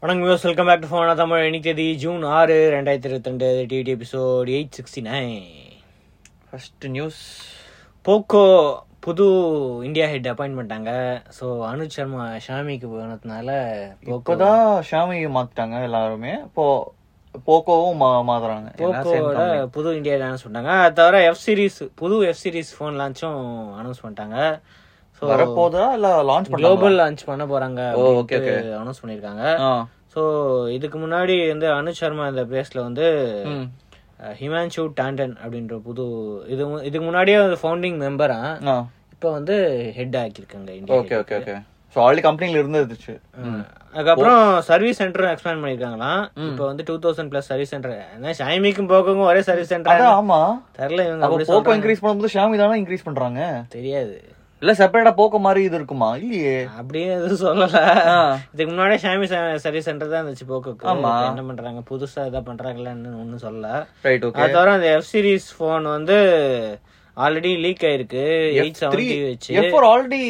வணக்கம் views welcome back to ஃபோனா தமிழ் இன்னைக்கு தேதி ஜூன் ஆறு ரெண்டாயிரத்தி இருபத்தி ரெண்டு T T episode eight sixty nine first news Poco புது இந்தியா ஹெட் அப்பாயின்ட் பண்ணிட்டாங்க ஸோ அனுஜ் சர்மா ஷாமிக்கு போனதுனால போக்கோ இப்போதான் ஷாமி மாத்திட்டாங்க எல்லாருமே இப்போ போக்கோவும் மா- மாத்துறாங்க எல்லாம் same போக்கோட company. புது இந்தியா அனௌன்ஸ் பண்ணிட்டாங்க அது தவிர எஃப் சீரிஸ் புது எஃப் சீரிஸ் ஃபோன் லான்ச்சும் அனௌன்ஸ் பண்ணிட்டாங்க ஸோ வரப்போதா இல்ல லான்ச் குளோபல் லான்ச் பண்ண போறாங்க ஓ, okay, okay. அனௌன்ஸ் பண்ணியிருக்காங்க பண்ணலாம் ஸோ இதுக்கு முன்னாடி வந்து அனுஜ் சர்மா இந்த பிளேஸ்ல வந்து அஹ், ஹிமான்ஷு டாண்டன் அப்படின்ற புது இது மு- இதுக்கு முன்னாடியே ஃபவுண்டிங் மெம்பரா இப்போ வந்து ஹெட் ஆக்கியிருக்காங்க India okay okay okay so already கம்பெனில இருந்துச்சு அதுக்கப்புறம் சர்வீஸ் சென்டரும் எக்ஸ்பேண்ட் பண்ணிருக்காங்களாம் இப்போ வந்து two thousand plus service centre ஏன்னா ஷைமிக்கும் போக்கும் ஒரே சர்வீஸ் சென்டர் அதான் ஆமா தெரில இவங்க அப்ப அப்படி போக்கோ சொல்றாங்க இன்க்ரீஸ் பண்ணும்போது ஷாமி தானே இன்க்ரீஸ் பண்றாங்க தெரியாது இல்ல செப்பரேட்டா போக்கோ மாதிரி இது இருக்குமா இல்லையே அப்படியே எதுவும் சொல்லல ஆ. இதுக்கு முன்னாடியே ஷாமி சர்வீஸ் சென்டர் தான் இருந்துச்சு போக்குக்கு ஆமா. இப்ப என்ன பண்றாங்க புதுசா எதாவது பண்றாங்களான்னு ஒன்னும் சொல்லல ரைட் ஓகே அது தவிர அந்த எஃப் சீரிஸ் போன் வந்து ஆல்ரெடி லீக் ஆயிருக்கு எயிட் த்ரீ செவன்டி வச்சு F four already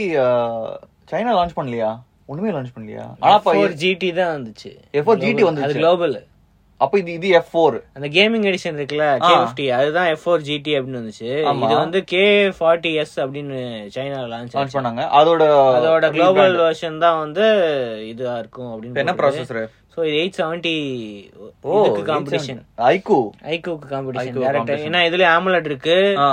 China launch பண்ணலையா ஒண்ணுமே லான்ச் பண்ணலையா ஆனா அப்ப ஃபோர் ஜிடி தான் வந்துச்சு F4 GT Global. வந்துச்சு. அது குளோபல் அப்ப இது இது எஃப் ஃபோர் அந்த கேமிங் எடிஷன் இருக்குல்ல கே ஃபிஃப்டி அதுதான் எஃப் ஃபோர் ஜிடி அப்படின்னு வந்துச்சு ஆமா. இது வந்து கே ஃபார்ட்டி எஸ் அப்படின்னு சைனா லான்ச் லான்ச் பண்ணாங்க அதோட அதோட குளோபல் வெர்ஷன் தான் வந்து இதுவா இருக்கும் இப்ப என்ன அப்படின்னு ப்ராசஸர் ஸோ இது எயிட் செவன்டி ஓ இதுக்கு காம்படிஷன் ஐக்கு ஐகோக்கு காம்படிஷன் iQOO டேரக்டா ஏன்னா இதுல ஆமுலட் இருக்கு ஆ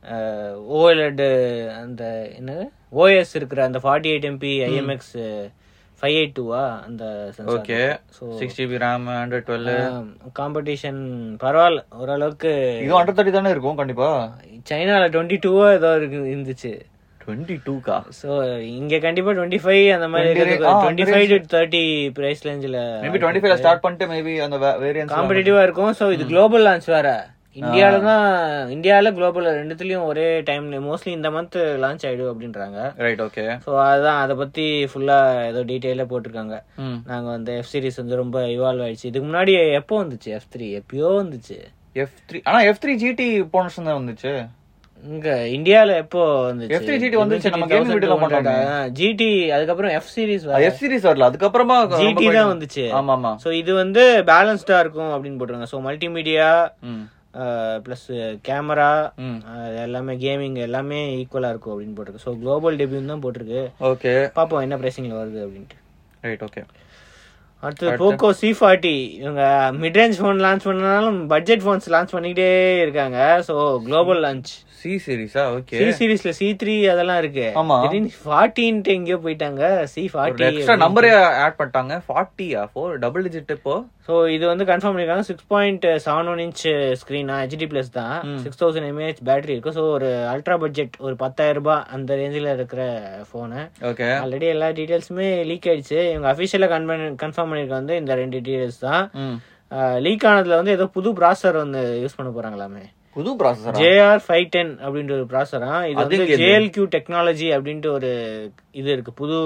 ஓஎல்எட் அந்த என்னது ஓஎஸ் இருக்கிற அந்த forty eight M B I M X five eight டூவா அந்த okay so six G B RAM hundred twelve competition பரவாயில்ல ஓரளவுக்கு இதுவும் ஹண்ட்ரட் தேர்ட்டி தானே இருக்கும் கண்டிப்பா சைனால டுவெண்ட்டி டூவோ ஏதோ இருக்கு இருந்துச்சு டுவெண்ட்டி டூக்கா ஸோ இங்க கண்டிப்பா டுவெண்ட்டி ஃபைவ் அந்த மாதிரி 20 ah, twenty five to thirty price ரேஞ்சில் மேபி டுவெண்ட்டி ஃபைவ்ல ஸ்டார்ட் பண்ணிட்டு மேபி அந்த வேரியன்ஸ் காம்படிட்டிவா இருக்கும் ஸோ இது குளோபல் லான்ச் வேற இந்தியால தான் இந்தியால குளோபல் ரெண்டுத்துலயும் ஒரே டைம்ல மோஸ்ட்லி இந்த மந்த் லான்ச் ஆயிடும் அப்படின்றாங்க ரைட் ஓகே ஸோ அதுதான் அதை பத்தி ஃபுல்லா ஏதோ டீட்டெயிலாக போட்டிருக்காங்க ம் நாங்க வந்து எஃப் சீரிஸ் வந்து ரொம்ப இவால்வ் ஆயிடுச்சு இதுக்கு முன்னாடி எப்போ வந்துச்சு எஃப் த்ரீ எப்பயோ வந்துச்சு எஃப் த்ரீ ஆனா எஃப் த்ரீ ஜிடி போன வருஷம் தான் வந்துச்சு இங்க இந்தியால எப்போ வந்துச்சு F3 GT வந்துச்சு, நம்ம gaming video ல பண்ணோமே. ஜிடி அதுக்கப்புறம் எஃப் சீரிஸ் எஃப் சீரிஸ் வரல அதுக்கப்புறமா ஜிடி தான் வந்துச்சு ஆமா ஆமா ஸோ இது வந்து பேலன்ஸ்டா இருக்கும் அப்படின்னு போட்டிருக்காங்க ஸோ மல்டிமீடியா ம் ப்ளஸ் கேமரா ம் எல்லாமே கேமிங் எல்லாமே ஈக்குவலா இருக்கும் அப்படின்னு போட்டிருக்கு ஸோ குளோபல் டெபியூன் தான் போட்டிருக்கு ஓகே பார்ப்போம் என்ன பிரைசிங்ல வருது அப்படின்ட்டு ரைட் ஓகே அடுத்து போக்கோ சி ஃபார்ட்டி இவங்க மிட் ரேஞ்ச் ஃபோன் லான்ச் பண்ணனாலும் பட்ஜெட் ஃபோன்ஸ் லான்ச் பண்ணிக்கிட்டே இருக்காங்க ஸோ குளோபல் லான்ச் சி சீரிஸா ஓகே சி சீரிஸ்ல சி த்ரீ அதெல்லாம் இருக்கு ஆமா. திடீர்னு ஃபார்ட்டின்ட்டு எங்கேயோ போயிட்டாங்க சி ஃபார்ட்டி எக்ஸ்ட்ரா நம்பரே ஆட் பண்ணிட்டாங்க ஃபார்ட்டியா ஃபோர் டபுள் டிஜிட் இப்போ ஸோ இது வந்து கன்ஃபார்ம் பண்ணிருக்காங்க six point seven one inch ஸ்க்ரீனா ஹெச்டி பிளஸ் தான் சிக்ஸ் தௌசண்ட் எம்ஏஹெச் பேட்டரி இருக்கும் ஸோ ஒரு அல்ட்ரா பட்ஜெட் ஒரு பத்தாயிரம் ரூபாய் அந்த ரேஞ்சில் இருக்கிற ஃபோனு ஓகே ஆல்ரெடி எல்லா டீட்டெயில்ஸுமே லீக் ஆயிடுச்சு இவங்க அஃபிஷியலாக கன்ஃபார்ம் கன்ஃபார்ம் பண்ணிருக்க வந்து இந்த ரெண்டு டீடைல்ஸ் தான் ம் லீக் ஆனதுல வந்து ஏதோ புது ப்ராசர் வந்து யூஸ் பண்ண போறாங்களாமே புது ப்ராசஸரா ஜேஆர் ஃபைவ் டென் அப்படின்ற ஒரு ப்ராசரா இது அது வந்து எங்க இது? ஜேஎல்கியூ டெக்னாலஜி அப்படின்ட்டு ஒரு இது இருக்கு புது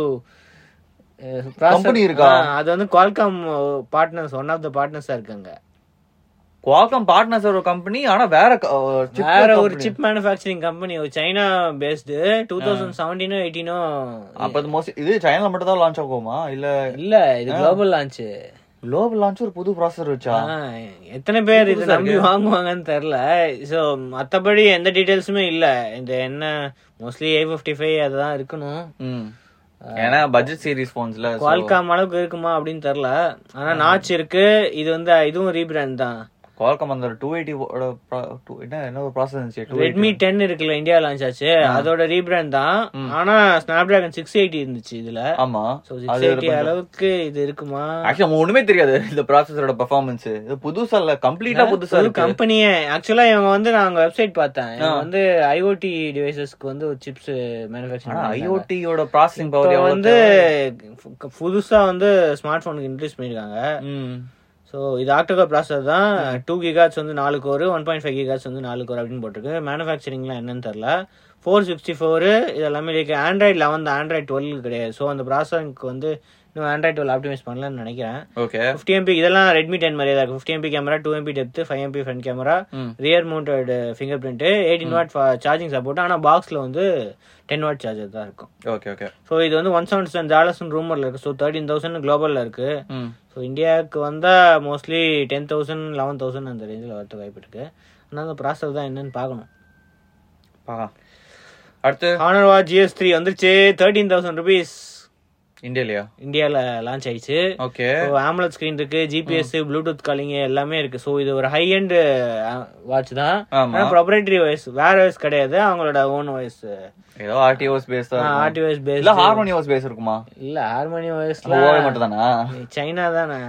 அஹ், processor. Company இருக்கா? ஆ, அது வந்து Qualcomm partners one of the பார்ட்னர்ஸா இருக்காங்க குவால்காம் பார்ட்னர்ஸ் ஒரு கம்பெனி ஆனா வேற க- அஹ், chip வேற ஒரு company. சிப் மேனுஃபேக்சரிங் கம்பெனி ஒரு சைனா பேஸ்டு டூ தௌசண்ட் செவன்டீனோ எயிட்டீனோ அப்ப அது மோஸ்ட் இது சைனால மட்டும் தான் லான்ச் ஆகுமா இல்ல இல்ல இது குளோபல் லான்ச் குளோபல் லான்ச் ஒரு புது ப்ராசஸர் வச்சா எத்தனை பேர் இதை நம்பி வாங்குவாங்கன்னு தெரியல சோ மத்தபடி எந்த டீடைல்ஸுமே இல்ல இந்த என்ன மோஸ்ட்லி ஏ ஃபிஃப்டி ஃபைவ் அதுதான் இருக்கணும் ம் ஏன்னா பட்ஜெட் சீரிஸ் போன்ஸ்ல குவால்காம் அளவுக்கு இருக்குமா அப்படின்னு தெரியல ஆனா நாச் இருக்கு இது வந்து இதுவும் ரீபிராண்ட் தான் குவால்காம் அந்த டூ எயிட்டி என்ன என்ன ஒரு ப்ராசஸ் இருந்துச்சு டூ ரெட்மி டென் இருக்குல்ல இந்தியா லான்ச் ஆச்சு அதோட ரீபிராண்ட் தான் ஆனா ஸ்னாப் டிராகன் சிக்ஸ் எயிட்டி இருந்துச்சு இதுல ஆமா சோ சிக்ஸ் எயிட்டி அளவுக்கு இது இருக்குமா ஆக்சுவலி நம்ம ஒண்ணுமே தெரியாது இந்த ப்ராசஸரோட பெர்ஃபார்மன்ஸ் இது புதுசா இல்ல கம்ப்ளீட்டா புதுசா ஒரு இருக்கு கம்பெனியே ஆக்சுவலா இவங்க வந்து நாங்க வெப்சைட் பார்த்தேன் இவங்க வந்து ஐஓடி டிவைசஸ்க்கு வந்து ஒரு சிப்ஸ் ஆனா மேனுஃபேக்சரிங் ஐஓடியோட ப்ராசஸிங் இப்போ பவர் வந்து பு- புதுசா வந்து ஸ்மார்ட் போனுக்கு இன்ட்ரடியூஸ் பண்ணிருக்காங்க ம் ஸோ இது ஆக்டோகோ ப்ராசர் தான் டூ கிகாட்ஸ் வந்து நாலு core one point five gigahertz வந்து நாலு கோர் அப்படின்னு போட்டிருக்கு மேனுஃபேக்சரிங்லாம் என்னன்னு தெரில ஃபோர் சிக்ஸ்டி ஃபோர் இது எல்லாமே இருக்கு ஆண்ட்ராய்ட் லெவன் தான் ஆண்ட்ராய்ட் டுவெல் கிடையாது ஸோ அந்த ப்ராசருக்கு வந்து இன்னும் ஆண்ட்ராய்ட் டுவெல் ஆப்டிமைஸ் பண்ணலன்னு நினைக்கிறேன் ஓகே ஃபிஃப்டி எம்பி இதெல்லாம் ரெட்மி டென் மாதிரியே தான் இருக்கு fifty M B camera two M B depth five M B front camera ம். Rear mounted fingerprint eighteen watt charging support ஆனால் பாக்ஸில் வந்து டென் வாட் சார்ஜர் தான் இருக்கும் ஓகே ஓகே ஸோ இது வந்து ஒன் செவன்டி செவன் டாலர்ஸ் ரூமரில் இருக்கு ஸோ தேர்ட்டின் தௌசண்ட் குளோபலில் இருக்கு ம் ஸோ இந்தியாவுக்கு வந்தால் mostly ten thousand eleven thousand அந்த ரேஞ்சில் வரது வாய்ப்பு இருக்கு ஆனால் அந்த ப்ராசஸ் தான் என்னன்னு பார்க்கணும் பார்க்கலாம் அடுத்து ஹானர் வா ஜிஎஸ் த்ரீ வந்துருச்சு தேர்ட்டீன் தௌசண்ட் ருபீஸ் இந்தியாலயா இந்தியாவில் லான்ச் ஆயிடுச்சு ஓகே ஆம்புலன்ஸ் ஸ்க்ரீன் இருக்கு ஜிபிஎஸ் ப்ளூடூத் காலிங் எல்லாமே இருக்கு ஸோ இது ஒரு ஹை எண்ட் வாட்ச் தான் ஆமா. ஆனால் ப்ரொப்ரேட்டரி வாய்ஸ் வேற வாய்ஸ் கிடையாது அவங்களோட ஓன் வாய்ஸ் ஏதோ ஆர்டிஓஸ் பேஸ் தான் இருக்கும். ஆர்டி வாய்ஸ் பேஸ் இல்ல ஹார்மோனியோஸ் பேஸ் இருக்குமா இல்ல ஹார்மோனி வாய்ஸ்ல ஓவே மட்டும் தானா சைனா தானே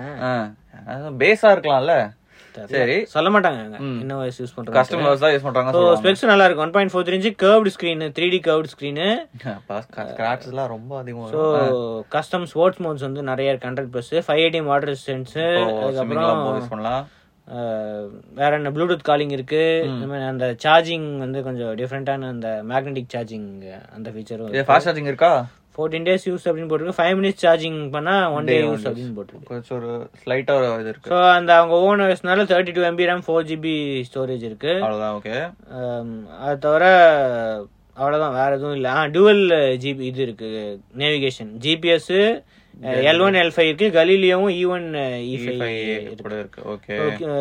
பேஸா இருக்கலாம்ல சரி சொல்ல மாட்டாங்க அங்க. என்ன வாய்ஸ் யூஸ் பண்றாங்க கஸ்டமர்ஸ் தான் யூஸ் பண்றாங்க ஸோ ஸ்பெக்ஸ் நல்லா இருக்கு one point four three inch curved screen three D curved screen scratches எல்லாம் ரொம்ப அதிகம் ஸோ கஸ்டம் ஸ்போர்ட்ஸ் மோட்ஸ் வந்து நிறைய இருக்கு hundred plus five ATM water resistance அதுக்கப்புறம் யூஸ் பண்ணலாம் அஹ், வேற என்ன ப்ளூடூத் காலிங் இருக்கு இந்த மாதிரி அந்த சார்ஜிங் வந்து கொஞ்சம் டிஃப்ரெண்டான அந்த மேக்னெட்டிக் சார்ஜிங் அந்த ஃபீச்சரும் இது ஃபாஸ்ட் சார்ஜிங் இருக்கா ஃபோர்டீன் டேஸ் யூஸ் அப்படின்னு போட்டிருக்கு ஃபைவ் மினிட்ஸ் சார்ஜிங் பண்ணா ஒன் டே யூஸ் அப்படின்னு போட்டிருக்கு கொஞ்சம் ஒரு ஸ்லைட்டா ஒரு இது இருக்கு ஸோ அந்த அவங்க ஓன் வயசுனால thirty two M B RAM four G B storage இருக்கு அவ்வளவுதான் ஓகே அம், அது தவிர அவ்வளோதான் வேற எதுவும் இல்லை ஆ டுவல் ஜிபி இது இருக்கு navigation G P S L one L five இருக்கு கலீலியோவும் இ ஒன் இ ஃபைவ் கூட இருக்கு ஓகே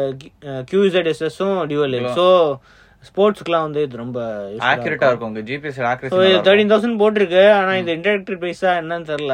கியூசெட்எஸ்எஸும் டியூவல் ஸோ ஸ்போர்ட்ஸ்க்குலாம் வந்து இது ரொம்ப ஆக்யூரேட்டா இருக்கும் உங்க ஜிபிஎஸ் ஸோ ஆக்யூரேசி இது தேர்ட்டின் தௌசண்ட் போட்டிருக்கு ஆனா இது இன்டராக்டிவ் ப்ரைஸா என்னன்னு தெரியல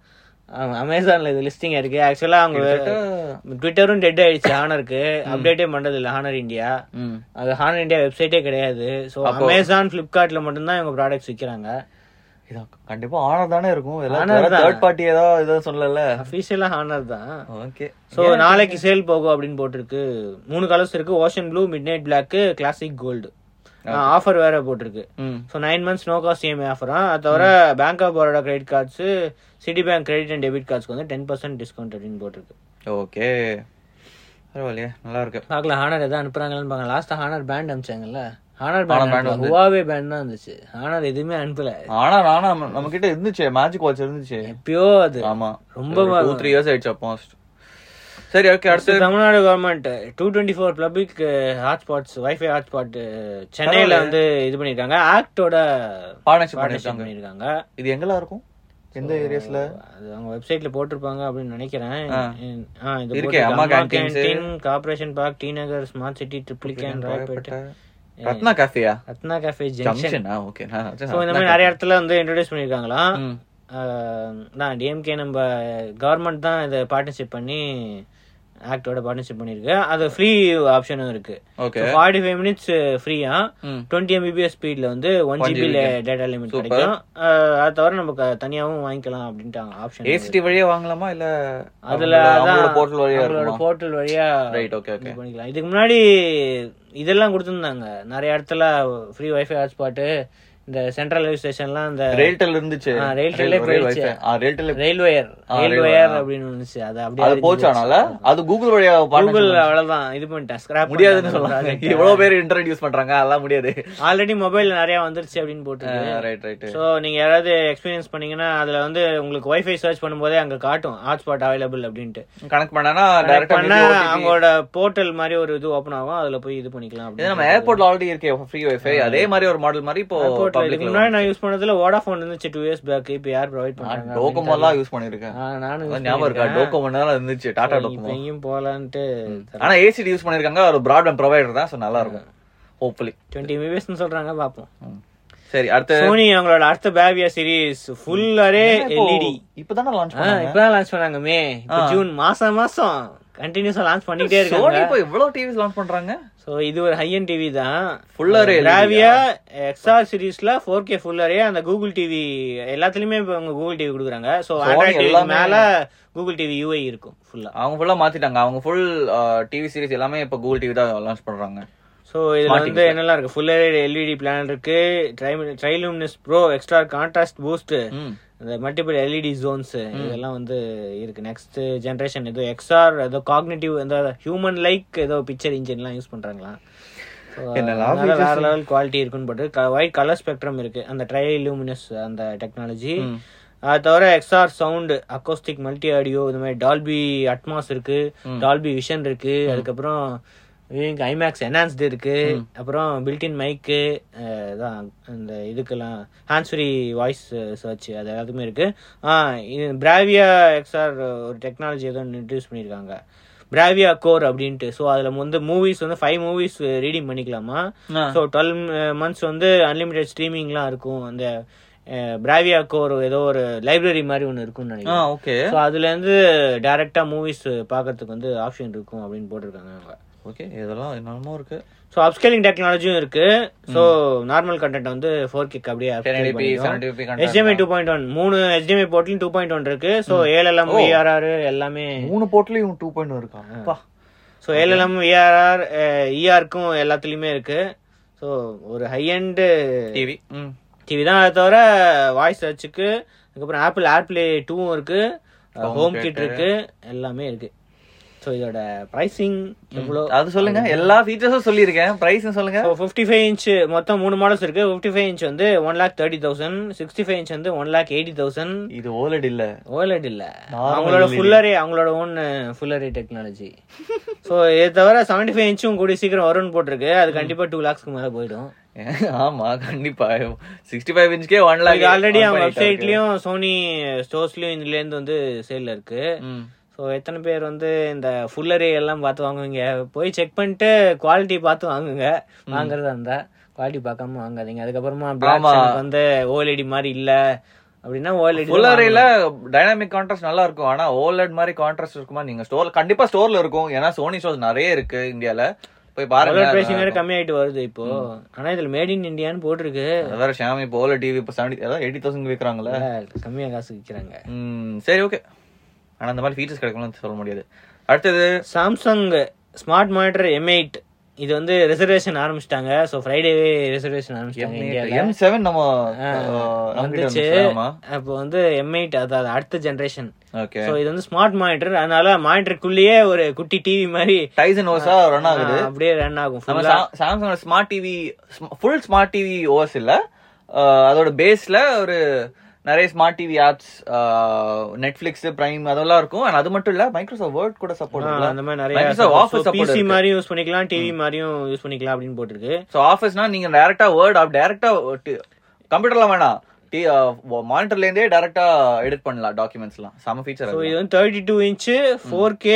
அமேசான்ல இது லிஸ்டிங் இருக்கு ஆக்சுவலா அவங்க ட்விட்டரும் டெட் ஆயிடுச்சு ஹானருக்கு அப்டேட்டே பண்றது இல்ல ஹானர் இந்தியா ம் அது ஹானர் இந்தியா வெப்சைட்டே கிடையாது ஸோ அமேசான் பிளிப்கார்ட்ல மட்டும்தான் இவங்க ப்ராடக்ட்ஸ் விற்கிறாங்க இதான் கண்டிப்பா ஆனர் தானே இருக்கும் Honor எல்லாம் தான். தேர்ட் பார்ட்டி ஏதோ ஏதோ சொல்லல அஃபீஷியலா ஹானர் தான் ஓகே ஸோ நாளைக்கு சேல் போகும் அப்படின்னு போட்டிருக்கு மூணு கலர்ஸ் இருக்கு ocean blue midnight black classic gold offer வேற போட்டிருக்கு hmm so nine months no cost E M I ஆஃபரா அது தவிர bank of Baroda credit cards Citibank credit and debit கார்ட்ஸ்க்கு வந்து டென் பர்சன்ட் டிஸ்கவுண்ட் அப்படின்னு போட்டிருக்கு ஓகே பரவாயில்லையே நல்லா இருக்கு பார்க்கலாம் ஹானர் எதாவது அனுப்புறாங்களான்னு பார்க்கலாம் லாஸ்ட் ஹானர் பேண்ட் அனுப்பிச்சாங்கல்ல ஹானர் brand பேண்ட் வந்து- ஹுவாவே பேண்ட் தான் இருந்துச்சு ஹானர் எதுவுமே அனுப்பல ஆனா நானா நம்ம கிட்ட இருந்துச்சு மேஜிக் வாட்ச் இருந்துச்சு எப்பயோ அது ஆமா ரொம்ப டூ த்ரீ இயர்ஸ் ஆயிடுச்சு அப்போ சரி ஓகே அடுத்து Tamil Nadu government two twenty four public hotspots wifi hotspot சென்னையில வந்து இது பண்ணிருக்காங்க ஆக்டோட பார்ட்னர்ஷிப் பார்ட்னர்ஷிப் பண்ணிருக்காங்க பண்ணிருக்காங்க இது எங்கெல்லாம் இருக்கும் எந்த ஏரியாஸ்ல அது அவங்க வெப்சைட்ல போட்டிருப்பாங்க அப்படின்னு நினைக்கிறேன் ஆ. ஆ, இது இருக்கே, போட்டிருக்கு. Amma Amma canteens. Canteen corporation park T Nagar smart city Triplicane Royapettah Ratna காஃபியா ரத்னா கேஃபே ஜங்ஷன் ஜங்ஷனா ஓகே ஸோ இந்த மாதிரி நிறைய இடத்துல வந்து இன்ட்ரடியூஸ் பண்ணிருக்காங்களாம் ம். நான் டிஎம்கே நம்ம கவர்மெண்ட் தான் இதை பார்ட்னர்ஷிப் பண்ணி ஆக்டோட பார்ட்னர்ஷிப் பண்ணிருக்கு அது ஃப்ரீ ஆப்ஷனும் இருக்கு ஓகே ஃபார்ட்டி ஃபைவ் மினிட்ஸ் ஃப்ரீயா ம். டுவெண்ட்டி எம்பிபிஎஸ் ஸ்பீட்ல வந்து one 1 G B GB data limit Super. கிடைக்கும் அஹ், அது தவிர நம்ம க- தனியாவும் வாங்கிக்கலாம் அப்படின்ட்டாங்க ஆப்ஷன் ஏசிடி வழியா வாங்கலாமா இல்ல அதுல அவங்களோட அதான் போர்ட்டல் வழியா அவங்களோட இருக்குமா போர்ட்டல் வழியா ரைட் ஓகே ஓகே இது பண்ணிக்கலாம் இதுக்கு முன்னாடி இதெல்லாம் கொடுத்துருந்தாங்க நிறைய இடத்துல ஃப்ரீ வைஃபை ஹாட்ஸ்பாட்டு இந்த சென்ட்ரல் ரயில்வே ஸ்டேஷன்லாம் இந்த ரெயில்டெல் இருந்துச்சு ஆ, ரெயில்டெல்லே போயிடுச்சு. RailTel rail wire rail rail wire wire. அப்படின்னு இருந்துச்சு அது அது அப்படியே போச்சானால அது கூகுள் வழியா கூகுள் partnership அவ்வளவுதான் இது பண்ணிட்டேன் ஸ்கிராப் முடியாதுன்னு சொல்லலாம் இவ்வளவு பேர் இன்டர்நெட் யூஸ் பண்றாங்க அதெல்லாம் முடியாது ஆல்ரெடி மொபைல் நிறைய வந்துருச்சு அப்படின்னு போட்டு ரைட் ரைட் சோ நீங்க யாராவது எக்ஸ்பீரியன்ஸ் பண்ணீங்கன்னா அதுல வந்து உங்களுக்கு வைஃபை சர்ச் பண்ணும்போதே அங்க காட்டும் ஹாட்ஸ்பாட் அவைலபிள் அப்படின்ட்டு கனெக்ட் பண்ணனா Connect டைரக்டா பண்ணா அவங்களோட போர்ட்டல் மாதிரி ஒரு இது ஓபன் ஆகும் அதுல போய் இது பண்ணிக்கலாம் இது நம்ம ஏர்போர்ட்ல ஆல்ரெடி இருக்கே ஃப்ரீ வைஃபை அதே மாதிரி ஒரு மாடல் மாதிரி இப்போ ஏர்போர்ட்ல இதுக்கு பப்ளிக்ல முன்னாடி நான் யூஸ் பண்ணதுல வோடாஃபோன் இருந்துச்சு டூ இயர்ஸ் பேக் இப்போ யார் ப்ரொவைட் பண்றாங்க டோகோமோ எல்லாம் யூஸ் பண்ணிருக்கேன் ஆ, நானும் use அதான் ஞாபகம் இருக்கா பண்ணிருக்கேன். டோகோமோ தான் இருந்துச்சு டாடா இப்ப டோகோமோ எங்கேயும் போலான்ட்டு ஆனா ஏசிடி யூஸ் பண்ணிருக்காங்க ஒரு பிராட்பேண்ட் ப்ரொவைடர் தான் சோ நல்லா இருக்கும் ஹோப்ஃபுல்லி டுவெண்ட்டி மிபிஎஸ்னு சொல்றாங்க பாப்போம் சரி அடுத்து சோனி அவங்களோட அடுத்த பேவியா சீரிஸ் ஃபுல்லாரே எல்இடி இப்பதானே லான்ச் பண்ணாங்க இப்பதான் லான்ச் பண்ணாங்க மே இப்ப ஜூன் மாசம் மாசம் கண்டினியூஸா லான்ச் பண்ணிட்டே சோனி இருக்காங்க இப்போ இவ்வளவு டிவிஸ் லான்ச் பண்றாங்க சோ இது ஒரு ஹை அண்ட் டிவி தான் Full array LED Bravia XR சீரிஸ்ல ஃபோர் கே ஃபுல் அரே அந்த கூகுள் டிவி எல்லாத்துலயுமே இப்ப அவங்க கூகுள் டிவி கொடுக்குறாங்க சோ ஆண்ட்ராய்ட் டிவி எல்லாமே- மேல கூகுள் டிவி யூஐ இருக்கும் ஃபுல்லா அவங்க ஃபுல்லா மாத்திட்டாங்க அவங்க ஃபுல் டிவி சீரிஸ் எல்லாமே இப்ப கூகுள் டிவி தான் லான்ச் பண்றாங்க சோ இதுல வந்து என்னெல்லாம் இருக்கு ஃபுல் எல்இடி பிளான் இருக்கு Triluminos pro extra contrast boost ம் இந்த மல்டிபிள் எல்இடி ஜோன்ஸ் இதெல்லாம் வந்து இருக்கு நெக்ஸ்ட் ஜென்ரேஷன் ஏதோ எக்ஸ்ஆர் ஏதோ காக்னிட்டிவ் இந்த ஹியூமன் லைக் ஏதோ பிக்சர் இன்ஜின்லாம் யூஸ் பண்றாங்களாம் So, என்னெல்லாம் அதனால வேற லெவல் குவாலிட்டி இருக்குன்னு போட்டு ஒயிட் கலர் ஸ்பெக்ட்ரம் இருக்கு அந்த ட்ரை லூமினஸ் அந்த டெக்னாலஜி அது தவிர XR sound acoustic multi audio இந்த மாதிரி டால்பி அட்மாஸ் இருக்கு டால்பி விஷன் இருக்கு அதுக்கப்புறம் ஐமேக்ஸ் என்ஹான்ஸ்டு இருக்கு அப்புறம் பில்டின் மைக்கு தான் இந்த இதுக்கெல்லாம் ஹேண்ட்ஸ்ஃப்ரீ வாய்ஸ் சர்ச் அது எல்லாத்துக்குமே இருக்கு ஆ இது பிராவியா எக்ஸ்ஆர் ஒரு டெக்னாலஜி ஏதோ இன்ட்ரடியூஸ் பண்ணியிருக்காங்க பிராவியா கோர் அப்படின்ட்டு ஸோ அதில் வந்து மூவிஸ் வந்து ஃபைவ் மூவிஸ் ரீடிங் பண்ணிக்கலாமா ஆ. ஸோ டுவெல் மந்த்ஸ் வந்து அன்லிமிட்டெட் ஸ்ட்ரீமிங்லாம் இருக்கும் அந்த பிராவியா கோர் ஏதோ ஒரு லைப்ரரி மாதிரி ஒன்று இருக்கும்னு ஆ நினைக்கிறேன் ஓகே ஸோ அதுலேருந்து டேரெக்டாக மூவிஸ் பார்க்கறதுக்கு வந்து ஆப்ஷன் இருக்கும் அப்படின்னு போட்டிருக்காங்க அவங்க ஓகே இதெல்லாம் என்னமோ இருக்கு ஸோ அப்ஸ்கேலிங் டெக்னாலஜியும் இருக்கு ஸோ நார்மல் கண்டென்ட் வந்து ஃபோர் கிக் அப்படியே 1080p 70p content. HDMI two point one மூணு HDMI போர்ட்லையும் டூ பாயிண்ட் ஒன் இருக்கு ஸோ ஏஎல்எம் விஆர்ஆர் எல்லாமே மூணு போர்ட்லயும் டூ பாயிண்ட் இருக்கா அப்பா ஸோ ஏஎல்எம் விஆர்ஆர் இஆருக்கும் எல்லாத்துலேயுமே இருக்கு ஸோ ஒரு ஹை அண்டு டிவி ம் டிவி தான் அதை தவிர வாய்ஸ் சர்ச்சுக்கு அதுக்கப்புறம் ஆப்பிள் ஏர்பிளே டூவும் இருக்கு ஹோம் கிட் இருக்கு எல்லாமே இருக்கு ஸோ இதோட ப்ரைசிங் எவ்வளோ அது சொல்லுங்க எல்லா ஃபீச்சர்ஸும் சொல்லியிருக்கேன் பிரைஸ் சொல்லுங்க ஸோ ஃபிஃப்டி ஃபைவ் இன்ச் மொத்தம் மூணு மாடல்ஸ் இருக்கு ஃபிஃப்டி ஃபைவ் இன்ச் வந்து one lakh thirty thousand sixty five inch வந்து ஒன் லேக் எயிட்டி தௌசண்ட் இது ஓலட் இல்ல ஓலட் இல்ல Normal அவங்களோட LED. ஃபுல்லரே அவங்களோட ஓன் ஃபுல்லரே டெக்னாலஜி ஸோ இதை தவிர செவன்டி ஃபைவ் இன்ச்சும் கூடிய சீக்கிரம் வரும்னு போட்டிருக்கு அது கண்டிப்பா டூ லேக்ஸ்க்கு மேல போயிடும் ஆமா கண்டிப்பா சிக்ஸ்டி ஃபைவ் இன்ச்கே ஒன் இது லேக் ஆல்ரெடி அவங்க வெப்சைட்லயும் சோனி ஸ்டோர்ஸ்லயும் இதுல இருந்து வந்து சேல்ல இருக்கு ம் ஸோ எத்தனை பேர் வந்து இந்த ஃபுல்லரே எல்லாம் பார்த்து வாங்குவீங்க போய் செக் பண்ணிட்டு குவாலிட்டி பார்த்து வாங்குங்க வாங்குறதா இருந்தா குவாலிட்டி பார்க்காம வாங்காதீங்க அதுக்கப்புறமா பிளாக் ஆமா. வந்து ஓஎல்இடி மாதிரி இல்ல அப்படின்னா ஓஎல்இடி ஃபுல் அரேல டைனாமிக் கான்ட்ராஸ்ட் நல்லா இருக்கும் ஆனா ஓலட் மாதிரி கான்ட்ராஸ்ட் இருக்குமா நீங்க ஸ்டோர் கண்டிப்பா ஸ்டோர்ல இருக்கும் ஏன்னா சோனி ஸ்டோர்ஸ் நிறைய இருக்கு இந்தியால போய் பாருங்க பிரைசிங் வேற கம்மியாயிட்டு வருது இப்போ ஆனா இதுல மேட் இன் இந்தியான்னு போட்டிருக்கு அது வேற ஷாமி இப்போ ஓலட் டிவி இப்போ செவன்டி அதான் எயிட்டி தௌசண்ட் விற்கிறாங்களே கம்மியா காசு விற்கிறாங்க ம் சரி ஓகே ஆனா இந்த மாதிரி ஃபீச்சர்ஸ் கிடைக்கும்னு சொல்ல முடியாது அடுத்தது Samsung smart monitor M eight இது வந்து ரிசர்வேஷன் ஆரம்பிச்சிட்டாங்க ஸோ ஃப்ரைடேவே ரிசர்வேஷன் ஆரம்பிச்சிட்டாங்க இந்தியாவில் எம் செவன் நம்ம வந்துச்சு ஆமா அப்போ வந்து எம் எயிட் அதாவது அடுத்த ஜென்ரேஷன் ஓகே ஸோ இது வந்து ஸ்மார்ட் மானிட்டர் அதனால மானிட்டருக்குள்ளேயே ஒரு குட்டி டிவி மாதிரி டைசன் ஓஸா ரன் ஆகுது ஆ, அப்படியே ரன் ஆகும் நம்ம ஃபுல்லா Samsung smart TV full smart TV OS இல்ல அஹ் அதோட பேஸ்ல ஒரு நிறைய smart TV apps Netflix Prime அதெல்லாம் இருக்கும் and அது மட்டும் இல்ல மைக்ரோசாஃப்ட் வேர்ட் கூட சப்போர்ட் ஆ, அந்த மாதிரி நிறைய மைக்ரோசாஃப்ட் ஆஃபீஸ் பிசி சப்போர்ட் மாதிரியும் யூஸ் பண்ணிக்கலாம் டிவி மாதிரியும் யூஸ் பண்ணிக்கலாம் அப்படின்னு போட்டிருக்கு ஸோ ஆஃபீஸ்னா நீங்க டைரக்டா வேர்ட் ஆப் டைரக்டா கம்ப்யூட்டர்ல வேணாம் மானிட்டர்ல இருந்தே டைரக்டா எடிட் பண்ணலாம் டாக்குமெண்ட்ஸ்லாம் செம ஃபீச்சர் ஸோ இது வந்து thirty two inch four K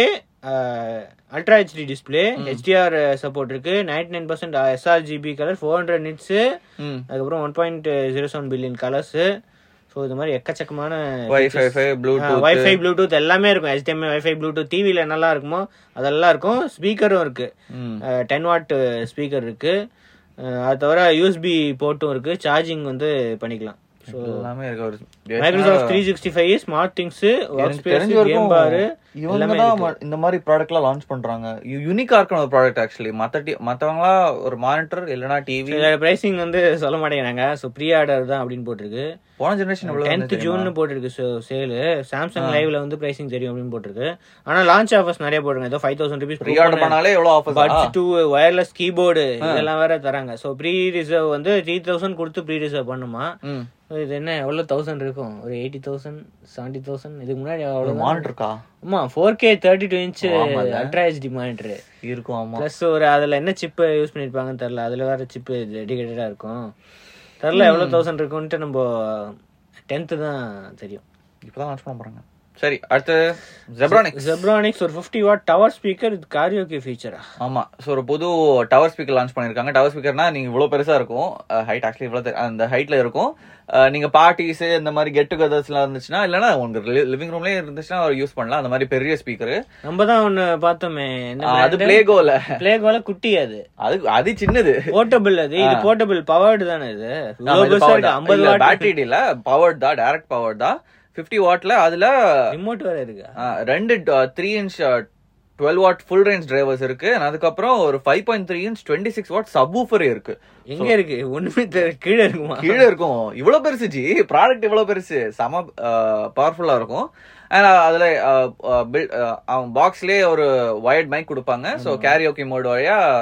ultra HD display HDR support இருக்கு ninety nine percent sRGB colour four hundred nits ம் அதுக்கப்புறம் one point zero seven billion colours so இது மாதிரி எக்கச்சக்கமான வைஃபை ப்ளூடூத் வைஃபை ப்ளூடூத் எல்லாமே இருக்கும் HDMI வைஃபை ப்ளூடூத் டிவியில் என்னெல்லாம் இருக்குமோ அதெல்லாம் இருக்கும் ஸ்பீக்கரும் இருக்கு ம் டென் வாட் ஸ்பீக்கர் இருக்கு அஹ் அது தவிர யூஎஸ்பி போர்ட்டும் இருக்கு சார்ஜிங் வந்து பண்ணிக்கலாம் ஸோ எல்லாமே இருக்கு ஒரு Microsoft three sixty five SmartThings work எனக்கு ஸ்பேஸ் தெரிஞ்ச கேம் வரைக்கும் பாரு இவங்க எல்லாமே தான் இருக்கு. ம- இந்த மாதிரி ப்ராடக்ட்லாம் லான்ச் பண்றாங்க யூனிக்கா இருக்கணும் ஒரு ப்ராடக்ட் ஆக்சுவலி மத்த டி- மத்தவங்களா ஒரு மானிட்டர் இல்லனா டிவி இதோட பிரைசிங் வந்து சொல்ல மாட்டேங்கிறாங்க ஸோ ப்ரீ ஆர்டர் தான் அப்படின்னு போட்டிருக்கு போன ஜெனரேஷன் எவ்வளவு டென்த் வந்து ஜூன் போட்டிருக்கு சேலு சாம்சங் லைவ்ல வந்து பிரைசிங் தெரியும் அப்படின்னு போட்டிருக்கு ஆனா லான்ச் ஆஃபர்ஸ் நிறைய போட்டுருங்க ஏதோ five thousand rupees pre order பண்ணாலே எவ்வளவு offers buds two wireless keyboard இதெல்லாம் வேற தராங்க ஸோ ப்ரீ ரிசர்வ் வந்து த்ரீ தௌசண்ட் கொடுத்து ப்ரீ ரிசர்வ் பண்ணுமா ம் So இது என்ன எவ்வளவு தௌசண்ட் இருக்கும் ஒரு எயிட்டி தௌசண்ட் செவன்டி தௌசண்ட் இதுக்கு முன்னாடி அவ்வளோ மானிட்டர் இருக்கா ஆமா four K thirty two inch ஆமால்ல. அல்ட்ரா ஹெச்டி மானிட்டர் இருக்கும் ஆமா ப்ளஸ் ஒரு அதுல என்ன சிப்பு யூஸ் பண்ணிருப்பாங்கன்னு தெரியல அதுல வேற சிப்பு டெடிகேட்டடா இருக்கும் தெரியல எவ்வளவு தௌசண்ட் இருக்கும்ட்டு நம்ம டென்த்து தான் தெரியும் இப்பதான் லான்ச் பண்ண போறாங்க சரி அடுத்து ஜெப்ரானிக்ஸ் ஜெப்ரானிக்ஸ் ஒரு ஃபிஃப்டி வாட் டவர் ஸ்பீக்கர் இது காரியோகே ஃபீச்சரா ஆமா சோ ஒரு புது டவர் ஸ்பீக்கர் லான்ச் பண்ணிருக்காங்க டவர் ஸ்பீக்கர்னா நீங்க இவ்வளவு பெருசா இருக்கும் ஹைட் ஆக்சுவலி இவ்வளவு தெ- அந்த ஹைட்ல இருக்கும் அஹ், நீங்க பார்ட்டிஸ் இந்த மாதிரி கெட் டுகெதர்ஸ் எல்லாம் இருந்துச்சுன்னா இல்லனா உங்க லிவிங் ரூம்லயே இருந்துச்சுன்னா யூஸ் பண்ணலாம் அந்த மாதிரி பெரிய ஸ்பீக்கர் நம்ம தான் ஒண்ணு பார்த்தோமே அது பிளேகோல பிளேகோல குட்டி அது அது அது சின்னது போர்ட்டபிள் அது இது போர்ட்டபிள் பவர்டு தானே இது இவ்வளவு பெருசா இருக்கு ஐம்பது வாட் பேட்டரி இல்ல பவர்ட் தான் டைரக்ட் பவர் தான் 50 வாட்ல அதுல ரிமோட் வேற இருக்கா ஆ, ரெண்டு three inch twelve watt full range drivers இருக்கு and அதுக்கப்புறம் ஒரு five point three inch twenty six watt subwoofer இருக்கு எங்க இருக்கு ஒண்ணுமே தெரியல கீழே இருக்குமா கீழே இருக்கும் இவ்வளவு பெருசு ஜி ப்ராடக்ட் இவ்வளவு பெருசு செம பவர்ஃபுல்லா இருக்கும் அண்ட் அதுல அவன் பாக்ஸ்லயே ஒரு வயர்ட் மைக் கொடுப்பாங்க ஸோ கேரியோகி மோட் வழியா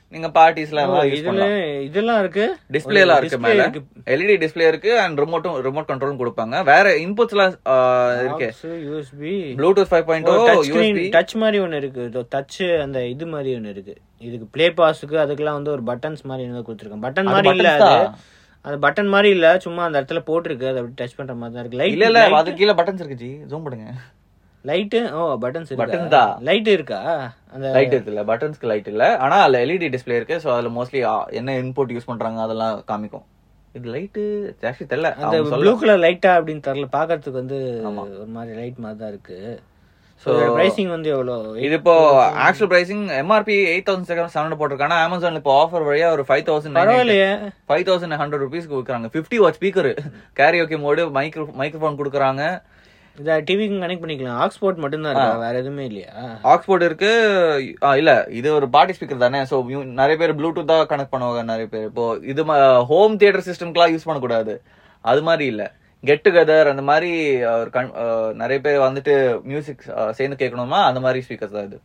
நீங்க பார்ட்டிஸ்ல எல்லாம் யூஸ் இதுல பண்ணலாம் இதெல்லாம் இருக்கு டிஸ்பிளே எல்லாம் இருக்கு display மேல இருக்கு. எல்இடி டிஸ்பிளே இருக்கு அண்ட் ரிமோட்டும் ரிமோட் கண்ட்ரோலும் கொடுப்பாங்க வேற இன்புட்ஸ் எல்லாம் ஆ, இருக்கு Aux, USB Bluetooth five point touch screen USB touch மாதிரி ஒன்னு இருக்கு டச் அந்த இது மாதிரி ஒன்னு இருக்கு இதுக்கு ப்ளே பாஸுக்கு அதுக்கெல்லாம் வந்து ஒரு பட்டன்ஸ் மாதிரி என்ன கொடுத்துருக்கேன் பட்டன் அது மாதிரி இல்ல buttons அது தான். அது பட்டன் மாதிரி இல்ல சும்மா அந்த இடத்துல போட்டிருக்கு அது அப்படி டச் பண்ற மாதிரி தான் இருக்கு லைட் இல்ல இல்ல அது கீழே பட்டன்ஸ் இருக்கு ஜி ஜூம் பண்ணுங்க லைட் ஓ பட்டன்ஸ் Buttons இருக்கு தான். லைட் இருக்கா அந்த லைட் இருக்கு இல்ல பட்டன்ஸ்க்கு லைட் இல்ல ஆனா அதுல எல்இடி டிஸ்பிளே இருக்கு சோ அதுல மோஸ்ட்லி என்ன இன்புட் யூஸ் பண்றாங்க அதெல்லாம் காமிக்கும் இது லைட் ஆக்சுவலி தெரியல அந்த அவங்க சொல்ல- ப்ளூ கலர் லைட்டா அப்படின்னு தெரியல பாக்குறதுக்கு வந்து ஒரு மாதிரி லைட் மாதிரி தான் இருக்கு ஸோ பிரைசிங் வந்து எவ்வளோ இது இப்போ actual pricing MRP eight thousand seven seven போட்டிருக்காங்க அமேசான்ல இப்போ ஆஃபர் வழியா ஒரு ஃபைவ் தௌசண்ட் பரவாயில்லையே ஃபைவ் தௌசண்ட் ஹண்ட்ரட் ருபீஸ்க்கு விற்கிறாங்க fifty watt speaker karaoke mode micro microphone கொடுக்குறாங்க இதை டிவிக்கு கனெக்ட் பண்ணிக்கலாம் ஆக்ஸ்போர்ட் மட்டும்தான் இருக்கா வேற எதுவுமே இல்லையா ஆக்ஸ்போர்ட் இருக்கு ஆ, இல்ல இது ஒரு பார்ட்டி ஸ்பீக்கர் தானே சோ நிறைய பேர் ப்ளூடூத் தான் கனெக்ட் பண்ணுவாங்க நிறைய பேர் இப்போ இது ஹோம் தியேட்டர் சிஸ்டம்க்குலாம் யூஸ் பண்ணக்கூடாது அது மாதிரி இல்ல கெட் டுகெதர் அந்த மாதிரி ஒரு கண்- ஆ, நிறைய பேர் வந்துட்டு மியூசிக் சேர்ந்து கேட்கணுமா அந்த மாதிரி ஸ்பீக்கர்ஸ் தான் இது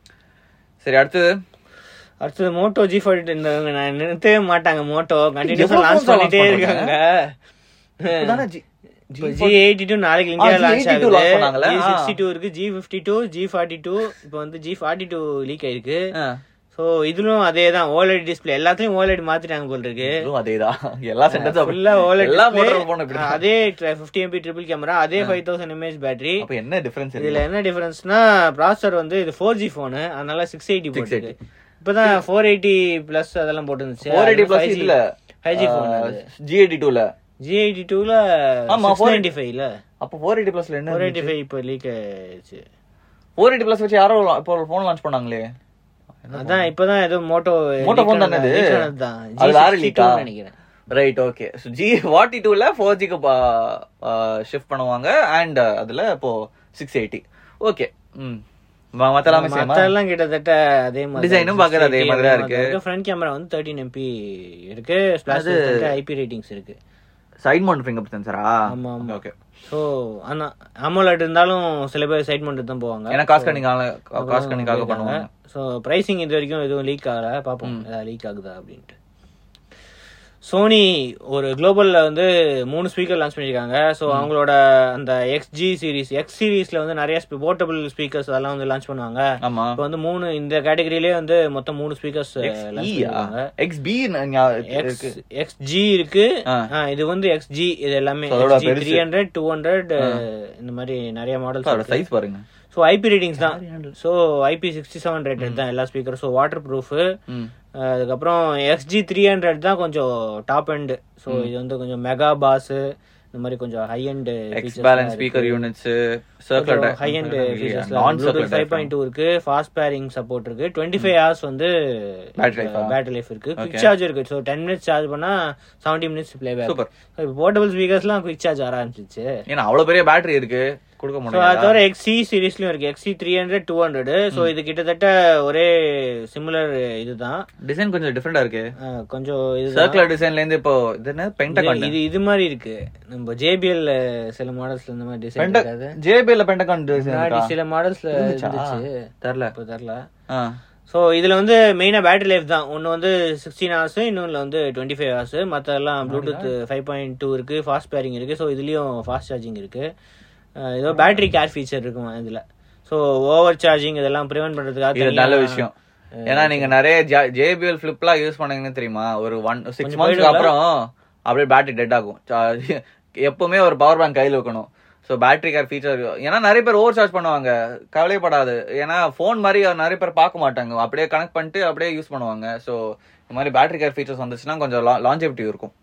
சரி அடுத்தது அடுத்தது மோட்டோ ஜி ஃபார்ட்டி இந்த நான் நிறுத்தவே மாட்டாங்க மோட்டோ கண்டினியூஸா எவ்வளவு லான்ச் phones launch பண்ணிட்டே பண்றாங்க? இருக்காங்க இப்பதானே G- இப்போ ஜி எயிட்டி டூ நாளைக்கு ஆ, இந்தியா லான்ச் G82 ஆகுது launch பண்ணாங்களே, ஜி ஆ. சிக்ஸ்டி டூ இருக்கு G fifty two G forty two இப்போ வந்து ஜி ஃபார்ட்டி டூ லீக் ஆயிருக்கு ஆ, ஸோ இதுலும் அதே தான் ஓலெட் டிஸ்பிளே எல்லாத்துலயும் ஓலெட் மாத்திட்டாங்க போல் இருக்கு இதுவும் அதேதான் எல்லா சென்டர்ஸும் ஃபுல்லா ஓலெட் எல்லா மோட்டர் போன இப்படி அதே ஃபிஃப்டி எம்பி ட்ரிபிள் கேமரா அதே ஃபைவ் தௌசண்ட் எம்ஏஹெச் பேட்டரி அப்ப என்ன டிஃபரன்ஸ் இதுல என்ன டிஃபரன்ஸ்னா ப்ராசர் வந்து இது ஃபோர் ஜி போனு அதனால சிக்ஸ் எயிட்டி போட்டு இப்பதான் ஃபோர் எயிட்டி பிளஸ் அதெல்லாம் போட்டுருந்துச்சு ஃபோர் எயிட்டி பிளஸ் இல்ல five G phone G eighty டூல ஜி எயிட்டி டூல ஆமா, சிக்ஸ் நைன்டி ஃபைவ்ல அப்ப ஃபோர் எயிட்டி பிளஸ்ல என்ன ஃபோர் எயிட்டி ஃபைவ் இப்போ லீக் ஆயிடுச்சு ஃபோர் எயிட்டி பிளஸ் வச்சு யாரோ இப்போ ஒரு ஃபோன் லான்ச் பண்ணாங்களே அதான் இப்பதான் ஏதோ மோட்டோ Moto phone தானே இது? தான் அது வேற leak ஆ? நினைக்கிறேன் right okay so G forty டூல ஃபோர் ஜிக்கு ஷிஃப்ட் பண்ணுவாங்க அண்ட் அதுல இப்போ சிக்ஸ் எயிட்டி ஓகே ம் ம- மத்த எல்லாமே சேமா மத்தெல்லாம் கிட்டத்தட்ட அதே மாதிரி Design-உம் பார்க்கறது அதே மாதிரி தான் இருக்கு. ஃப்ரண்ட் கேமரா வந்து தேர்ட்டின் எம்பி இருக்கு ஸ்பிளாஷ் ஐபி ரேட்டிங்ஸ் இருக்கு சைட் மவுண்ட் ஃபிங்கர் சென்சரா ஆமா ஆமா ஓகே ஸோ ஆனா அமோலட் இருந்தாலும் சில பேர் சைட் மட்டும் தான் போவாங்க ஏன்னா காசு கண்ணிக்காக காசு கண்ணிக்காக பண்ணுவாங்க ஸோ ப்ரைசிங் இது வரைக்கும் எதுவும் லீக் ஆகல பார்ப்போம் ஏதாவது லீக் ஆகுதா அப்படின்ட்டு சோனி ஒரு குளோபல்ல வந்து மூணு ஸ்பீக்கர் லான்ச் பண்ணிருக்காங்க ஸோ அவங்களோட அந்த எக்ஸ்ஜி சீரிஸ் எக்ஸ் சீரிஸ்ல வந்து நிறைய போர்ட்டபிள் ஸ்பீக்கர்ஸ் அதெல்லாம் வந்து லான்ச் பண்ணுவாங்க ஆமா இப்போ வந்து மூணு இந்த கேட்டகரியிலே வந்து மொத்தம் மூணு speakers X P X XG இருக்கு ஆ. ஆ, இது வந்து எக்ஸ்ஜி இது எல்லாமே So, அதோட த்ரீ ஹண்ட்ரட் டூ ஹண்ட்ரட் இந்த மாதிரி நிறைய மாடல்ஸ் சைஸ் பாருங்க ஸோ ஐபி ரேட்டிங்ஸ் தான் so IP sixty seven rated தான் எல்லா ஸ்பீக்கர் ஸோ வாட்டர் ப்ரூஃப் ம் அதுக்கப்புறம் எக்ஸ்ஜி த்ரீ ஹண்ட்ரட் தான் கொஞ்சம் டாப் எண்ட் ஸோ இது வந்து கொஞ்சம் மெகா பாஸ் இந்த மாதிரி கொஞ்சம் high end X balance speaker units circle high end features நான் ஃபைவ் பாயிண்ட் டூ இருக்கு ஃபாஸ்ட் பேரிங் சப்போர்ட் இருக்கு டுவெண்ட்டி ஃபைவ் ஹவர்ஸ் வந்து Battery life ஆ? பேட்டரி லைஃப் இருக்கு குவிக் சார்ஜ் இருக்கு ஸோ டென் மினிட்ஸ் சார்ஜ் பண்ணா seventy minutes playback super இப்போ portable ஸ்பீக்கர்ஸ்லாம் குவிக் சார்ஜ் ஆரம்பிச்சிச்சு ஏன்னா அவ்வளவு பெரிய பேட்டரி இருக்கு கொடுக்க ஸோ முடியும் அது தவிர எக்ஸி சீரீஸ்லயும் இருக்கு XE three hundred two hundred so இது கிட்டத்தட்ட ஒரே சிமிலர் இதுதான் டிசைன் கொஞ்சம் டிஃபரெண்டா இருக்கு அஹ் கொஞ்சம் இது சர்க்குலர் டிசைன்ல இருந்து இப்போ இது என்ன பென்டகான் இது இது மாதிரி இருக்கு நம்ம ஜேபிஎல் சில மாடல்ஸ்ல இந்த மாதிரி டிசைன் இருக்காது ஜேபிஎல்ல பென்டகான் டிசைன் முன்னாடி இருக்கா சில மாடல்ஸ்ல இருந்துச்சா? இருந்துச்சு தெரியல இப்போ தெரியல ஆ ஸோ இதுல வந்து மெயினா பேட்டரி லைஃப் தான் ஒன்னு வந்து சிக்ஸ்டீன் ஹவர்ஸ் இன்னொன்னுல வந்து டுவெண்ட்டி ஃபைவ் ஹவர்ஸ் மற்றெல்லாம் ப்ளூடூத் ஃபைவ் பாயிண்ட் டூ இருக்கு ஃபாஸ்ட் பேரிங் இருக்கு ஸோ இதுலயும் ஃபாஸ்ட் சார்ஜிங் இருக்கு அஹ் ஏதோ பேட்டரி கேர் ஃபீச்சர் இருக்குமா இதுல ஸோ ஓவர் சார்ஜிங் இதெல்லாம் ப்ரிவென்ட் பண்றதுக்காக இது தனியா- நல்ல விஷயம் ஏன்னா நீங்க நிறைய ஜேபிஎல் ஃபிளிப்லாம் யூஸ் பண்ணீங்கன்னு தெரியுமா ஒரு ஒன் சிக்ஸ் கொஞ்சம் மந்த்ஸ்க்கு போயிடும்ல? அப்புறம் அப்படியே பேட்டரி டெட் ஆகும் சா- எப்பவுமே ஒரு பவர் பேங்க் கையில வைக்கணும் ஸோ பேட்டரி கேர் ஃபீச்சர் ஏன்னா நிறைய பேர் ஓவர் சார்ஜ் பண்ணுவாங்க கவலைப்படாது ஏன்னா ஃபோன் மாதிரி நிறைய பேர் பார்க்க மாட்டாங்க அப்படியே கனெக்ட் பண்ணிட்டு அப்படியே யூஸ் பண்ணுவாங்க ஸோ இந்த மாதிரி பேட்டரி கேர் ஃபீச்சர்ஸ் வந்துச்சுன்னா கொஞ்சம் லாஞ்சபிலிட்டி இருக்கும்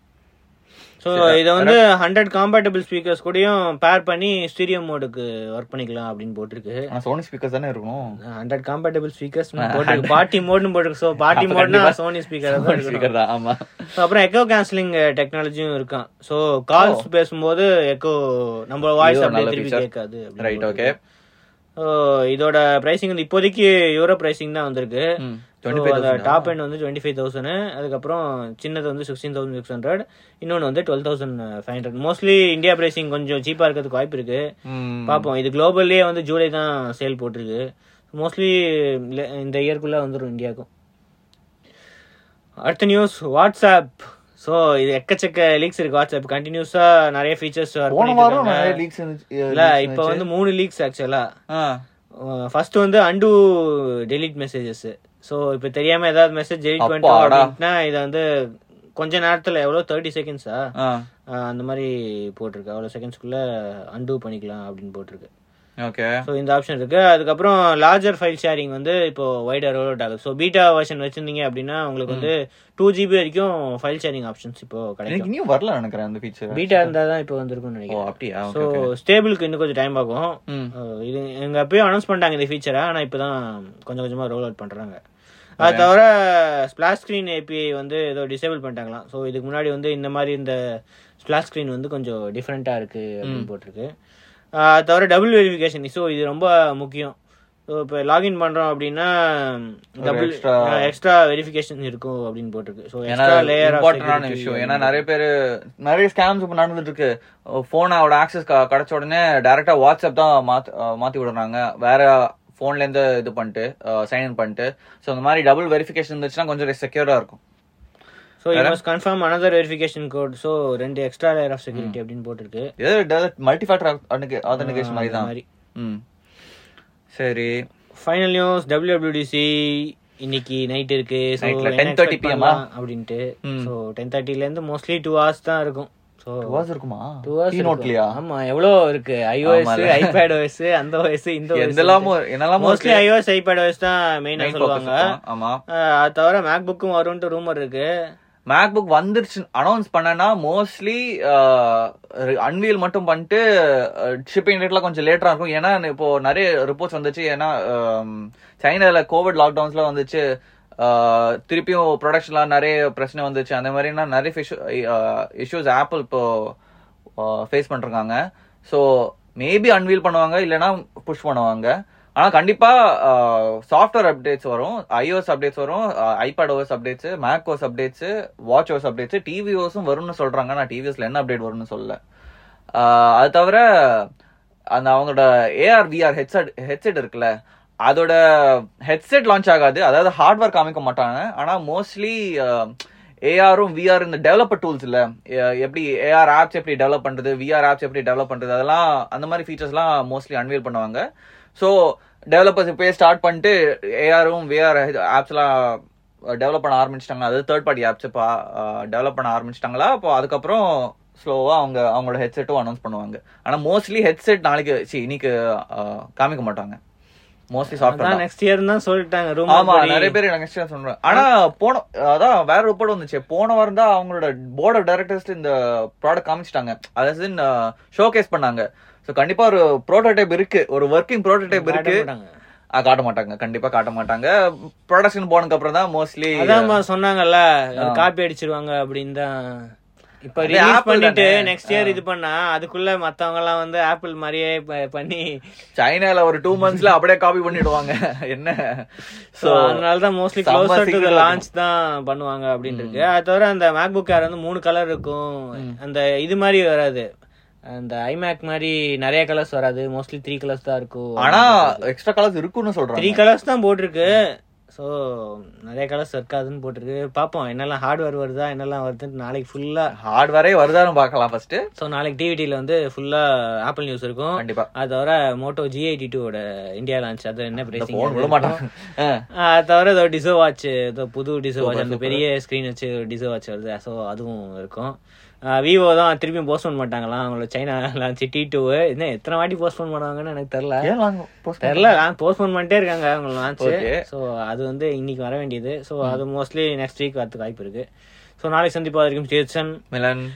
ஸோ இதை வந்து ஹண்ட்ரட் காம்பேட்டபிள் ஸ்பீக்கர்ஸ் கூடயும் பேர் பண்ணி ஸ்டீரியோ மோடுக்கு ஒர்க் பண்ணிக்கலாம் அப்படின்னு போட்டிருக்கு ஆனா சோனி ஸ்பீக்கர்ஸ் தானே இருக்கணும் ஹண்ட்ரட் காம்பேட்டபிள் ஸ்பீக்கர்ஸ் போட்டிருக்கு பார்ட்டி மோட்னு போட்டிருக்கு ஸோ பார்ட்டி அப்ப மோட்னா கண்டிப்பா சோனி ஸ்பீக்கர் தான் இருக்கணும். ஸ்பீக்கர் தான் ஆமா So, அப்புறம் எக்கோ கேன்சலிங் டெக்னாலஜியும் இருக்கான் ஸோ கால்ஸ் பேசும்போது எக்கோ நம்ம வாய்ஸ் இது ஒரு அப்படியே நல்ல திருப்பி feature. கேட்காது ரைட் ஓகே ஸோ இதோட பிரைசிங் வந்து இப்போதைக்கு யூரோ பிரைசிங் தான் வந்திருக்கு டுவெண்ட்டி ஃபைவ் டாப் எண்ட் வந்து டுவெண்ட்டி ஃபைவ் தௌசண்ட் அதுக்கப்புறம் சின்னது வந்து சிக்ஸ்டீன் தௌசண்ட் சிக்ஸ் ஹண்ட்ரட் இன்னொன்று வந்து twelve thousand five hundred mostly India pricing கொஞ்சம் சீப்பாக இருக்கிறதுக்கு வாய்ப்பு இருக்கு பார்ப்போம் இது குளோபல்லே வந்து ஜூலை தான் சேல் போட்டிருக்கு மோஸ்ட்லி இந்த இயர்க்குள்ள வந்துடும் இந்தியாவுக்கும் அடுத்த நியூஸ் வாட்ஸ்அப் ஸோ இது எக்கச்சக்க லீக்ஸ் இருக்கு வாட்ஸ்அப் கண்டினியூஸா நிறைய ஃபீச்சர்ஸ் போன வாரம் நிறைய லீக்ஸ் இல்ல இப்போ வந்து மூணு லீக்ஸ் ஆக்சுவலா ஃபர்ஸ்ட் வந்து அண்டு டெலீட் மெசேஜஸ் ஸோ இப்போ தெரியாம ஏதாவது மெசேஜ் டெலீட் பண்ணிட்டோம் அப்பாடா. அப்படின்னா இதை வந்து கொஞ்ச நேரத்துல எவ்வளோ தேர்ட்டி செகண்ட்ஸா அந்த மாதிரி போட்டிருக்கு அவ்வளோ செகண்ட்ஸ்க்குள்ள அண்டு பண்ணிக்கலாம் அப்படின்னு போட்டிருக்கு ஓகே ஸோ இந்த ஆப்ஷன் இருக்கு அதுக்கப்புறம் லார்ஜர் ஃபைல் ஷேரிங் வந்து இப்போ வைடர் ரோல் ஆகுது ஸோ பீட்டா வெர்ஷன் வச்சிருந்தீங்க அப்படின்னா உங்களுக்கு வந்து டூ ஜிபி வரைக்கும் ஃபைல் ஷேரிங் ஆப்ஷன்ஸ் இப்போ எனக்கு கிடைக்கும் இன்னும் வரல நினைக்கிறேன் அந்த ஃபீச்சர் பீட்டா இருந்தா தான் இப்போ வந்திருக்கும்னு ஓ நினைக்கிறேன் அப்படியா ஸோ ஸ்டேபிளுக்கு இன்னும் கொஞ்சம் டைம் ஆகும் ம். அஹ் இது எங்க அப்பயும் அனௌன்ஸ் பண்ணிட்டாங்க இந்த ஃபீச்சரை ஆனா இப்பதான் கொஞ்சம் கொஞ்சமா ரோல் அவுட் பண்றாங்க அது தவிர ஸ்பிளாஷ் ஸ்கிரீன் ஏபிஐ வந்து ஏதோ டிசேபிள் பண்ணிட்டாங்களாம் ஸோ இதுக்கு முன்னாடி வந்து இந்த மாதிரி இந்த ஸ்பிளாஷ் ஸ்கிரீன் வந்து கொஞ்சம் டிஃப்ரெண்டா இருக்கு அப்படின்னு போட்டிருக்கு அஹ் அது தவிர டபுள் வெரிஃபிகேஷன் ஸோ இது ரொம்ப முக்கியம் ஸோ இப்போ லாகின் பண்றோம் அப்படின்னா டபுள் extra- எக்ஸ்ட்ரா வெரிஃபிகேஷன் இருக்கும் அப்படின்னு போட்டிருக்கு ஸோ ஏன்னா எக்ஸ்ட்ரா லேயர் இம்பார்ட்டன்டான விஷயம் ஏன்னா நிறைய பேர் நிறைய ஸ்கேம்ஸ் இப்ப நடந்துட்டு இருக்கு போனோட ஆக்சஸ் கிடைச்ச உடனே டைரக்டா வாட்ஸ்அப் தான் மாத்தி அஹ் மாத்தி விடுறாங்க வேற போன்ல இருந்து இது பண்ணிட்டு சைன் இன் பண்ணிட்டு சோ இந்த மாதிரி டபுள் வெரிஃபிகேஷன் இருந்துச்சுன்னா கொஞ்சம் செக்யூரா இருக்கும் so you must confirm another verification code so ரெண்டு எக்ஸ்ட்ரா லேயர் ஆஃப் செக்யூரிட்டி அப்படின்னு போட்டிருக்கு இது மல்டி ஃபேக்டர் ஆத்தென்டிகேஷன் மாதிரி அந்த தான் மாதிரி ம் சரி ஃபைனல் நியூஸ் டபிள்யூடபிள்யூடிசி இன்னைக்கு நைட் இருக்கு So, Nightல என்ன 10:30 expect PM -ஆ? பண்ணலாம் அப்படின்ட்டு ஸோ டென் தேர்ட்டில இருந்து மோஸ்ட்லி டூ ஹவர்ஸ் தான் இருக்கும் ஸோ வாஸ் இருக்குமா டூ ஹவர்ஸ் கீனோட்லயா ஆமா எவ்வளோ இருக்கு ஐஓஎஸ் ஆமால. ஐபேட் ஓஎஸ் அந்த ஓஎஸ் இந்த எந்தெல்லாமோ என்னெல்லாமோ மோஸ்ட்லி ஐஓஎஸ் ஐபேட் ஓஎஸ் தான் மெயினா Main சொல்லுவாங்க focus இருக்கும். ஆமா அஹ், அது தவிர மேக் புக்கும் வரும்ட்டு ரூமர் இருக்கு மேக்புக் வந்துருச்சு அனௌன்ஸ் பண்ணனா மோஸ்ட்லி அன்வீல் மட்டும் பண்ணிட்டு ஷிப்பிங் ரேட்லாம் கொஞ்சம் லேட்டரா இருக்கும் ஏன்னா இப்போ நிறைய ரிப்போர்ட்ஸ் வந்துச்சு ஏன்னா ஆம், சைனால கோவிட் லாக்டவுன்ஸ்ல வந்துச்சு ஆஹ், திருப்பியும் ப்ரொடக்ஷன்லாம் நிறைய பிரச்சனை வந்துச்சு அந்த மாதிரினா நிறைய இஷ்யூஸ் ஆப்பிள் இப்போ ஃபேஸ் பண்ணிருக்காங்க ஸோ மேபி அன்வீல் பண்ணுவாங்க இல்லைன்னா புஷ் பண்ணுவாங்க ஆனா கண்டிப்பா சாஃப்ட்வேர் அப்டேட்ஸ் வரும் ஐஓஎஸ் அப்டேட்ஸ் வரும் iPadOS updates macOS updates watchOS updates டிவி ஓஸும் வரும்னு சொல்றாங்க நான் டிவிஎஸ்ல என்ன அப்டேட் வரும்னு சொல்லல ஆஹ் அது தவிர அந்த அவங்களோட ஏஆர் விஆர் ஹெட்செட் ஹெட்செட் இருக்குல்ல அதோட ஹெட்செட் லான்ச் ஆகாது அதாவது ஹார்ட்வேர் காமிக்க மாட்டாங்க ஆனா மோஸ்ட்லி ஏஆரும் விஆர் இந்த டெவலப்பர் டூல்ஸ் இல்ல எ- எப்படி ஏஆர் ஆப்ஸ் எப்படி டெவலப் பண்றது விஆர் ஆப்ஸ் எப்படி டெவலப் பண்றது அதெல்லாம் அந்த மாதிரி ஃபீச்சர்ஸ்லாம் மோஸ்ட்லி அன்வீல் பண்ணுவாங்க ஸோ டெவலப்பர்ஸ் இப்போயே ஸ்டார்ட் பண்ணிட்டு ஏஆரும் விஆர் ஆப்ஸ்லாம் டெவலப் பண்ண ஆரம்பிச்சிட்டாங்க அதாவது தேர்ட் பார்ட்டி ஆப்ஸ் இப்போ டெவலப் பண்ண ஆரம்பிச்சிட்டாங்களா அப்போ அதுக்கப்புறம் ஸ்லோவா அவங்க அவங்களோட ஹெட்செட்டும் அனௌன்ஸ் பண்ணுவாங்க ஆனா மோஸ்ட்லி ஹெட்செட் நாளைக்கு சி இன்னைக்கு ஆஹ், காமிக்க மாட்டாங்க மோஸ்ட்லி சாஃப்ட்வேர் அதான் நெக்ஸ்ட் இயர் தான் சொல்லிட்டாங்க ரூம் ஆமா நிறைய பேர் எனக்கு நெக்ஸ்ட் சொல்றேன் ஆனா போன அதான் வேற ரிப்போர்ட் வந்துச்சு போன வாரம் தான் அவங்களோட போர்ட் ஆஃப் டைரக்டர்ஸ் இந்த ப்ராடக்ட் காமிச்சிட்டாங்க அதாவது ஷோகேஸ் பண்ணாங்க சோ கண்டிப்பா ஒரு ப்ரோட்டோடைப் இருக்கு ஒரு ஒர்க்கிங் ப்ரோட்டோடைப் இருக்கு ஆ, காட்ட மாட்டாங்க கண்டிப்பா காட்ட மாட்டாங்க ப்ரொடக்ஷன் போனதுக்கு அப்புறம் தான் மோஸ்ட்லி அதான்மா சொன்னாங்கல்ல காப்பி அடிச்சிருவாங்க அப்படின்னு தான் இப்ப அது ரிலீஸ் Apple பண்ணிட்டு தானே? நெக்ஸ்ட் இயர் இது பண்ணா அதுக்குள்ள மத்தவங்க எல்லாம் வந்து ஆப்பிள் மாதிரியே ப- பண்ணி சைனால ஒரு டூ மந்த்ஸ்ல அப்படியே காப்பி பண்ணிடுவாங்க என்ன சோ அதனால தான் மோஸ்ட்லி செம்ம க்ளோசர் டு secret ஆ லான்ச் தான் பண்ணுவாங்க அப்படின்னு இருக்கு அது தவிர அந்த மேக்புக் ஏர் வந்து மூணு கலர் இருக்கும் அந்த இது மாதிரி வராது அந்த ஐமேக் மாதிரி நிறைய கலர்ஸ் வராது மோஸ்ட்லி த்ரீ கலர்ஸ் தான் இருக்கும் ஆனா எக்ஸ்ட்ரா கலர்ஸ் இருக்குன்னு த்ரீ சொல்றாங்க கலர்ஸ் தான் போட்டிருக்கு ஸோ நிறைய கலர்ஸ் இருக்காதுன்னு போட்டிருக்கு பார்ப்போம் என்னெல்லாம் ஹார்ட்வேர் வருதா என்னெல்லாம் வருதுன்னு நாளைக்கு ஃபுல்லா ஹார்ட்வேரே வருதான்னு பார்க்கலாம் ஃபர்ஸ்ட் ஸோ நாளைக்கு டிவிடியில் வந்து ஃபுல்லா ஆப்பிள் நியூஸ் இருக்கும் கண்டிப்பா அது தவிர மோட்டோ ஜி எயிட்டி டூவோட இந்தியா லான்ச் அது என்ன இந்த பிரைசிங் போன் விட மாட்டாங்க ஆ. அது தவிர ஏதோ டிசோ வாட்ச் ஏதோ புது டிசோ வாட்ச் அந்த பெரிய ஸ்க்ரீன் வச்சு டிசோ வாட்ச் வருது ஸோ அதுவும் இருக்கும் விவோ தான் திருப்பியும் போஸ்ட்போன் பண்ணிட்டாங்களாம் அவங்களோட சைனா லான்ச் டி டூ என்ன எத்தனை வாட்டி போஸ்ட்போன் பண்ணுவாங்கன்னு எனக்கு தெரியல ஏன் வாங்க post தெரியல போஸ்ட்போன் பண்ணிட்டே இருக்காங்க அவங்க லான்ச் Okay. ஸோ அது வந்து இன்னைக்கு வர வேண்டியது ஸோ அது மோஸ்ட்லி நெக்ஸ்ட் வீக் வரதுக்கு வாய்ப்பு இருக்கு ஸோ நாளைக்கு சந்திப்பா வரைக்கும் சேத்தன் மிலன்